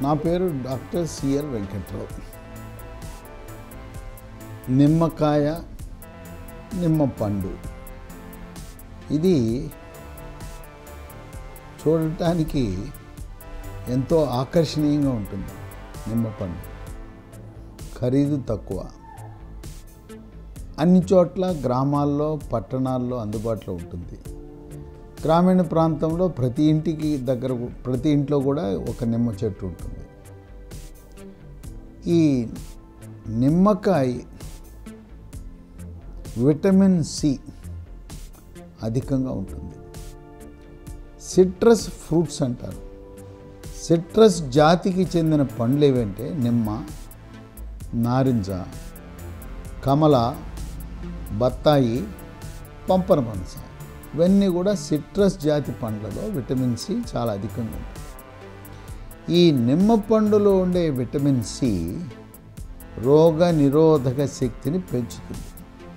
నా పేరు doctor CL Venkatrao నిమ్మకాయ నిమ్మ పండు ఇది చూడటానికి ఎంతో ఆకర్షణీయంగా ఉంటుంది నిమ్మ పండు ఖరీదు తక్కువ అన్ని చోట్ల గ్రామాల్లో పట్టణాల్లో అందుబాటులో ఉంటుంది గ్రామీణ ప్రాంతంలో ప్రతి ఇంటికి దగ్గర ప్రతి ఇంట్లో కూడా ఒక నిమ్మ చెట్టు ఉంటుంది ఈ నిమ్మకాయ విటమిన్ సి అధికంగా ఉంటుంది సిట్రస్ ఫ్రూట్స్ అంటారు సిట్రస్ జాతికి చెందిన పండ్లు ఏవంటే నిమ్మ నారింజ కమల బత్తాయి పంపన పనస ఇవన్నీ కూడా సిట్రస్ జాతి పండ్లలో విటమిన్ సి చాలా అధికంగా ఉంటుంది ఈ నిమ్మ పండులో ఉండే విటమిన్ సి రోగ నిరోధక శక్తిని పెంచుతుంది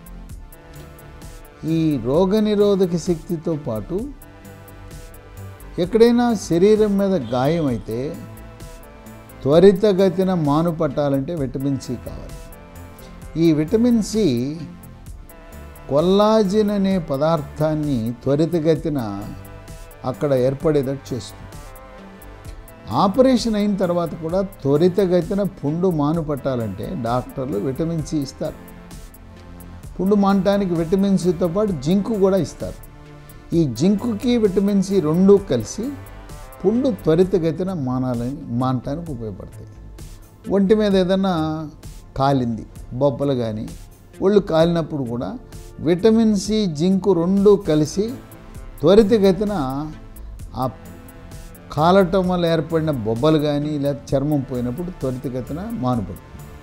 ఈ రోగ నిరోధక శక్తితో పాటు ఎక్కడైనా శరీరం మీద గాయం అయితే త్వరితగతిన మాను పట్టాలంటే విటమిన్ సి కావాలి ఈ విటమిన్ సి కొల్లాజిన్ అనే పదార్థాన్ని త్వరితగతిన అక్కడ ఏర్పడేటట్టు చేస్తుంది ఆపరేషన్ అయిన తర్వాత కూడా త్వరితగతిన పుండు మాను పట్టాలంటే డాక్టర్లు విటమిన్ సి ఇస్తారు పుండు మానటానికి విటమిన్ సితో పాటు జింకు కూడా ఇస్తారు ఈ జింకుకి విటమిన్ సి రెండు కలిసి పుండు త్వరితగతిన మానాలని మానటానికి ఉపయోగపడతాయి ఒంటి మీద ఏదైనా కాలింది బొబ్బలు కానీ ఒళ్ళు కాలినప్పుడు కూడా విటమిన్ సి జింకు రెండు కలిసి త్వరితగతిన ఆ కాలటం వల్ల ఏర్పడిన బొబ్బలు కానీ లేదా చర్మం పోయినప్పుడు త్వరితగతిన మానుపడుతుంది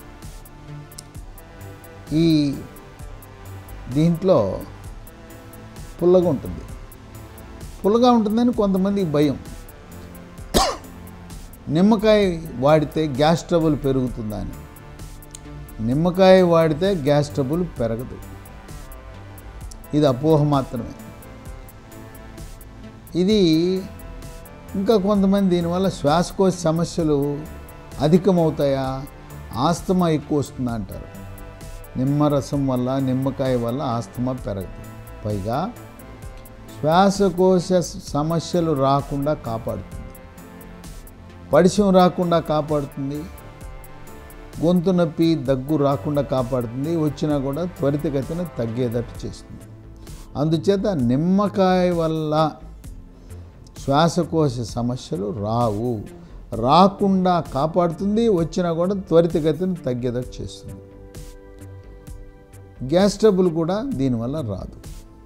ఈ దీంట్లో పుల్లగా ఉంటుంది పుల్లగా ఉంటుందని కొంతమందికి భయం నిమ్మకాయ వాడితే గ్యాస్ ట్రబుల్ పెరుగుతుందా అని నిమ్మకాయ వాడితే గ్యాస్ ట్రబుల్ పెరగదు ఇది అపోహ మాత్రమే ఇది ఇంకా కొంతమంది దీనివల్ల శ్వాసకోశ సమస్యలు అధికమవుతాయా ఆస్తమా ఎక్కువ వస్తుందా అంటారు నిమ్మరసం వల్ల నిమ్మకాయ వల్ల ఆస్తమా పెరగదు పైగా శ్వాసకోశ సమస్యలు రాకుండా కాపాడుతుంది పడిశం రాకుండా కాపాడుతుంది గొంతు నొప్పి దగ్గు రాకుండా కాపాడుతుంది వచ్చినా కూడా త్వరితగతిన తగ్గేటట్టు చేస్తుంది అందుచేత నిమ్మకాయ వల్ల శ్వాసకోశ సమస్యలు రావు రాకుండా కాపాడుతుంది వచ్చినా కూడా త్వరితగతిన తగ్గేటట్టు చేస్తుంది గ్యాస్ ట్రబుల్ కూడా దీనివల్ల రాదు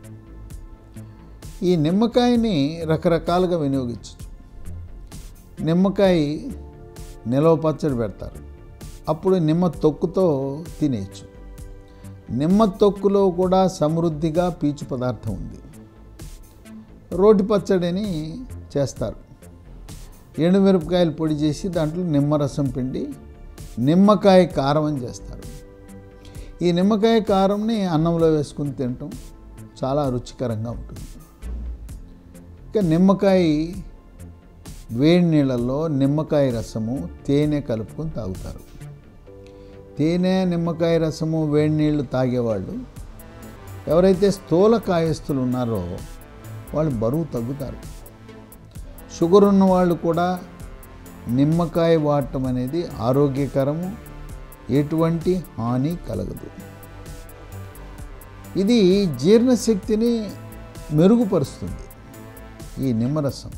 ఈ నిమ్మకాయని రకరకాలుగా వినియోగించవచ్చు నిమ్మకాయ నిలవ పచ్చడి పెడతారు అప్పుడు నిమ్మ తొక్కుతో తినేయచ్చు నిమ్మ తొక్కులో కూడా సమృద్ధిగా పీచు పదార్థం ఉంది రోటి పచ్చడిని చేస్తారు ఎండుమిరపకాయలు పొడి చేసి దాంట్లో నిమ్మరసం పిండి నిమ్మకాయ కారం అని చేస్తారు ఈ నిమ్మకాయ కారంని అన్నంలో వేసుకుని తినటం చాలా రుచికరంగా ఉంటుంది ఇక నిమ్మకాయ వేడి నీళ్ళల్లో నిమ్మకాయ రసము తేనె కలుపుకొని తాగుతారు తేనె నిమ్మకాయ రసము వేడి నీళ్ళు తాగేవాళ్ళు ఎవరైతే స్థూల కాయస్తులు ఉన్నారో వాళ్ళు బరువు తగ్గుతారు షుగర్ ఉన్న వాళ్ళు కూడా నిమ్మకాయ వాడటం అనేది ఆరోగ్యకరము ఎటువంటి హాని కలగదు ఇది జీర్ణశక్తిని మెరుగుపరుస్తుంది ఈ నిమ్మరసం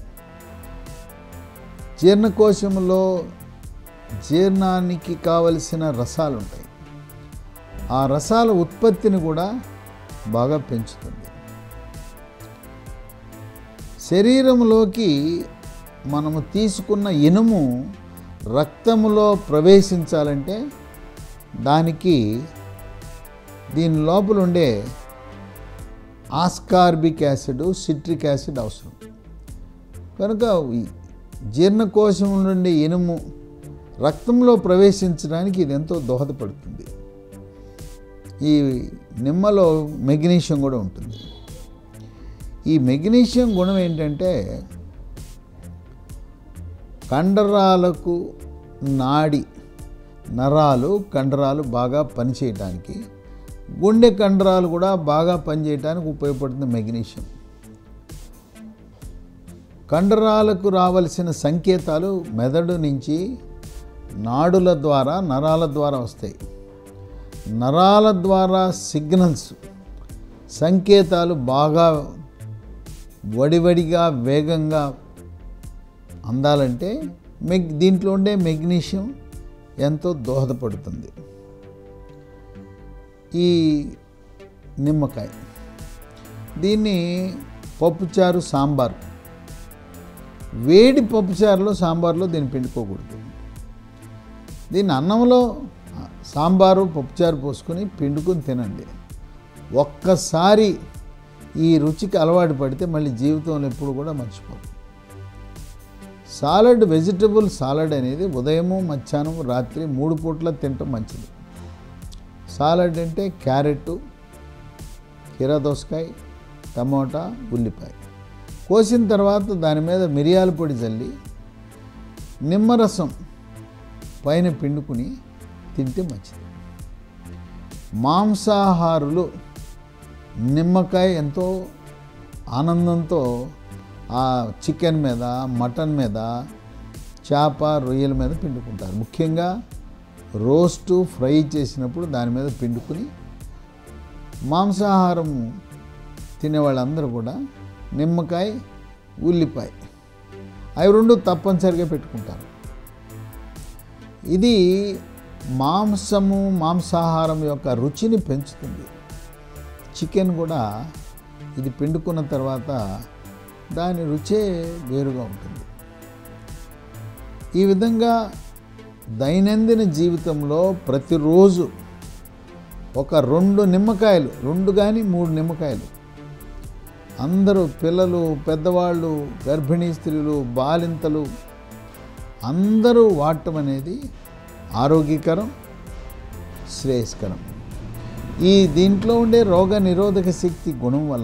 జీర్ణకోశంలో జీర్ణానికి కావలసిన రసాలు ఉంటాయి ఆ రసాల ఉత్పత్తిని కూడా బాగా పెంచుతుంది శరీరంలోకి మనము తీసుకున్న ఇనుము రక్తములో ప్రవేశించాలంటే దానికి దీని లోపల ఉండే ఆస్కార్బిక్ యాసిడ్ సిట్రిక్ యాసిడ్ అవసరం కనుక ఈ జీర్ణకోశం నుండి ఇనుము రక్తంలో ప్రవేశించడానికి ఇది ఎంతో దోహదపడుతుంది ఈ నిమ్మలో మెగ్నీషియం కూడా ఉంటుంది ఈ మెగ్నీషియం గుణం ఏంటంటే కండరాలకు నాడి నరాలు కండరాలు బాగా పనిచేయడానికి గుండె కండరాలు కూడా బాగా పనిచేయడానికి ఉపయోగపడుతుంది మెగ్నీషియం కండరాలకు రావలసిన సంకేతాలు మెదడు నుంచి నాడుల ద్వారా నరాల ద్వారా వస్తాయి నరాల ద్వారా సిగ్నల్స్ సంకేతాలు బాగా వడివడిగా వేగంగా అందాలంటే మెగ్ దీంట్లో ఉండే మెగ్నీషియం ఎంతో దోహదపడుతుంది ఈ నిమ్మకాయ దీన్ని పప్పుచారు సాంబార్ వేడి పప్పుచారులో సాంబార్లో దీన్ని పిండుకోకూడదు దీన్ని అన్నంలో సాంబారు పప్పుచారు పోసుకొని పిండుకొని తినండి ఒక్కసారి ఈ రుచికి అలవాటు పడితే మళ్ళీ జీవితంలో ఎప్పుడు కూడా మర్చిపోదు సాలడ్ వెజిటబుల్ సాలడ్ అనేది ఉదయము మధ్యాహ్నం రాత్రి మూడు పూట్ల తినటం మంచిది సాలడ్ అంటే క్యారెట్ కీరా దోసకాయ టమోటా ఉల్లిపాయ కోసిన తర్వాత దాని మీద మిరియాల పొడి చల్లి నిమ్మరసం పైన పిండుకుని తింటే మంచిది మాంసాహారులు నిమ్మకాయ ఎంతో ఆనందంతో ఆ చికెన్ మీద మటన్ మీద చేప రొయ్యల మీద పిండుకుంటారు ముఖ్యంగా రోస్టు ఫ్రై చేసినప్పుడు దాని మీద పిండుకుని మాంసాహారం తినే వాళ్ళందరూ కూడా నిమ్మకాయ ఉల్లిపాయ అవి రెండు తప్పనిసరిగా పెట్టుకుంటారు ఇది మాంసము మాంసాహారం యొక్క రుచిని పెంచుతుంది చికెన్ కూడా ఇది పిండుకున్న తర్వాత దాని రుచే వేరుగా ఉంటుంది ఈ విధంగా దైనందిన జీవితంలో ప్రతిరోజు ఒక రెండు నిమ్మకాయలు రెండు కానీ మూడు నిమ్మకాయలు అందరూ పిల్లలు పెద్దవాళ్ళు గర్భిణీ స్త్రీలు బాలింతలు అందరూ వాడటం అనేది ఆరోగ్యకరం శ్రేయస్కరం ఈ దీంట్లో ఉండే రోగ నిరోధక శక్తి గుణం వల్ల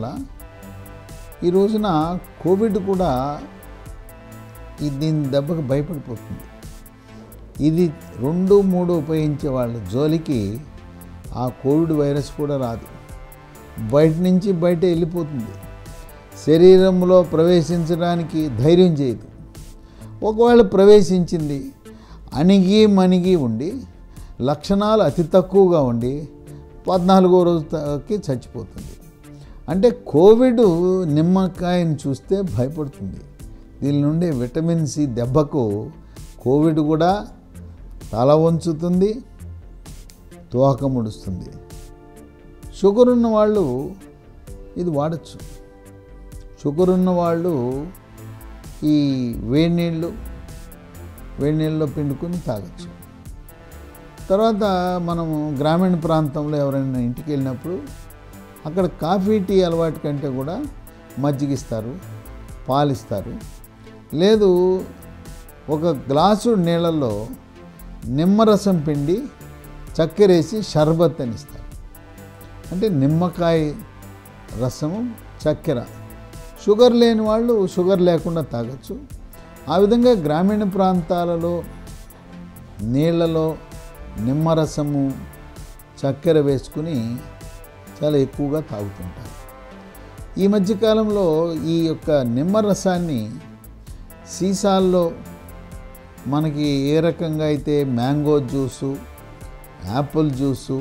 ఈ రోజున కోవిడ్ కూడా ఈ దీని దెబ్బకు భయపడిపోతుంది ఇది రెండు మూడు ఉపయోగించే వాళ్ళ జోలికి ఆ కోవిడ్ వైరస్ కూడా రాదు బయట నుంచి బయట వెళ్ళిపోతుంది శరీరంలో ప్రవేశించడానికి ధైర్యం చేయదు ఒకవేళ ప్రవేశించింది అణిగి మణిగి ఉండి లక్షణాలు అతి తక్కువగా ఉండి పద్నాలుగో రోజుకి చచ్చిపోతుంది అంటే కోవిడ్ నిమ్మకాయని చూస్తే భయపడుతుంది దీని నుండి విటమిన్ సి దెబ్బకు కోవిడ్ కూడా తల వంచుతుంది తోక ముడుస్తుంది షుగర్ ఉన్న వాళ్ళు ఇది వాడచ్చు షుగర్ ఉన్న వాళ్ళు ఈ వేడి నీళ్ళు వేడి నీళ్ళలో పిండుకొని తాగొచ్చు తర్వాత మనము గ్రామీణ ప్రాంతంలో ఎవరైనా ఇంటికి వెళ్ళినప్పుడు అక్కడ కాఫీ టీ అలవాటు కంటే కూడా మజ్జిగిస్తారు పాలిస్తారు లేదు ఒక గ్లాసు నీళ్ళల్లో నిమ్మరసం పిండి చక్కెరేసి షర్బత్ అని ఇస్తారు అంటే నిమ్మకాయ రసము చక్కెర షుగర్ లేని వాళ్ళు షుగర్ లేకుండా తాగొచ్చు ఆ విధంగా గ్రామీణ ప్రాంతాలలో నీళ్ళలో నిమ్మరసము చక్కెర వేసుకుని చాలా ఎక్కువగా తాగుతుంటారు ఈ మధ్యకాలంలో ఈ యొక్క నిమ్మరసాన్ని సీసాల్లో మనకి ఏ రకంగా అయితే మ్యాంగో జ్యూసు యాపిల్ జ్యూసు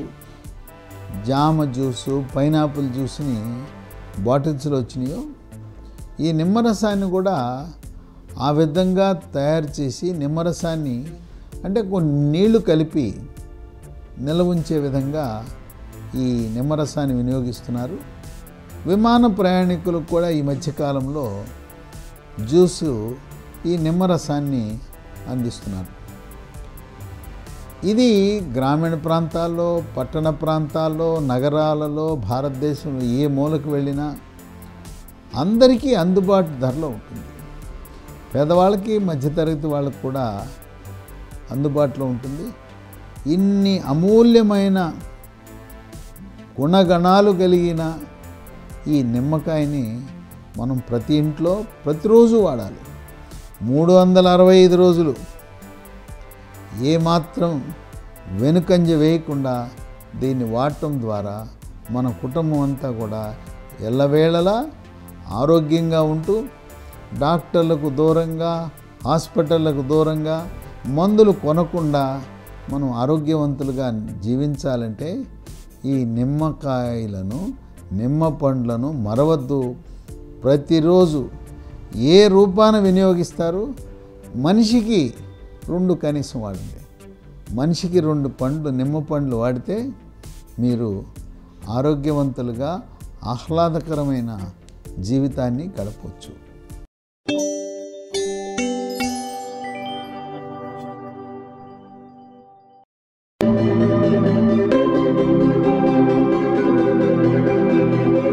జామ జ్యూసు పైనాపిల్ జ్యూస్ని బాటిల్స్లో వచ్చినాయో ఈ నిమ్మరసాన్ని కూడా ఆ విధంగా తయారు చేసి నిమ్మరసాన్ని అంటే కొన్ని నీళ్లు కలిపి నిల్వ ఉంచే విధంగా ఈ నిమ్మరసాన్ని వినియోగిస్తున్నారు విమాన ప్రయాణికులకు కూడా ఈ మధ్యకాలంలో జ్యూసు ఈ నిమ్మరసాన్ని అందిస్తున్నారు ఇది గ్రామీణ ప్రాంతాల్లో పట్టణ ప్రాంతాల్లో నగరాలలో భారతదేశంలో ఏ మూలకు వెళ్ళినా అందరికీ అందుబాటు ధరలో ఉంటుంది పేదవాళ్ళకి మధ్యతరగతి వాళ్ళకి కూడా అందుబాటులో ఉంటుంది ఇన్ని అమూల్యమైన గుణగణాలు కలిగిన ఈ నిమ్మకాయని మనం ప్రతి ఇంట్లో ప్రతిరోజు వాడాలి మూడు వందల అరవై ఐదు రోజులు ఏమాత్రం వెనుకంజ వేయకుండా దీన్ని వాడటం ద్వారా మన కుటుంబం అంతా కూడా ఎల్లవేళలా ఆరోగ్యంగా ఉంటూ డాక్టర్లకు దూరంగా హాస్పిటళ్లకు దూరంగా మందులు కొనకుండా మనం ఆరోగ్యవంతులుగా జీవించాలంటే ఈ నిమ్మకాయలను నిమ్మ పండ్లను మరవద్దు ప్రతిరోజు ఏ రూపాన వినియోగిస్తారు మనిషికి రెండు కనీసం వాడండి మనిషికి రెండు పండ్లు నిమ్మ పండ్లు వాడితే మీరు ఆరోగ్యవంతులుగా ఆహ్లాదకరమైన జీవితాన్ని గడపవచ్చు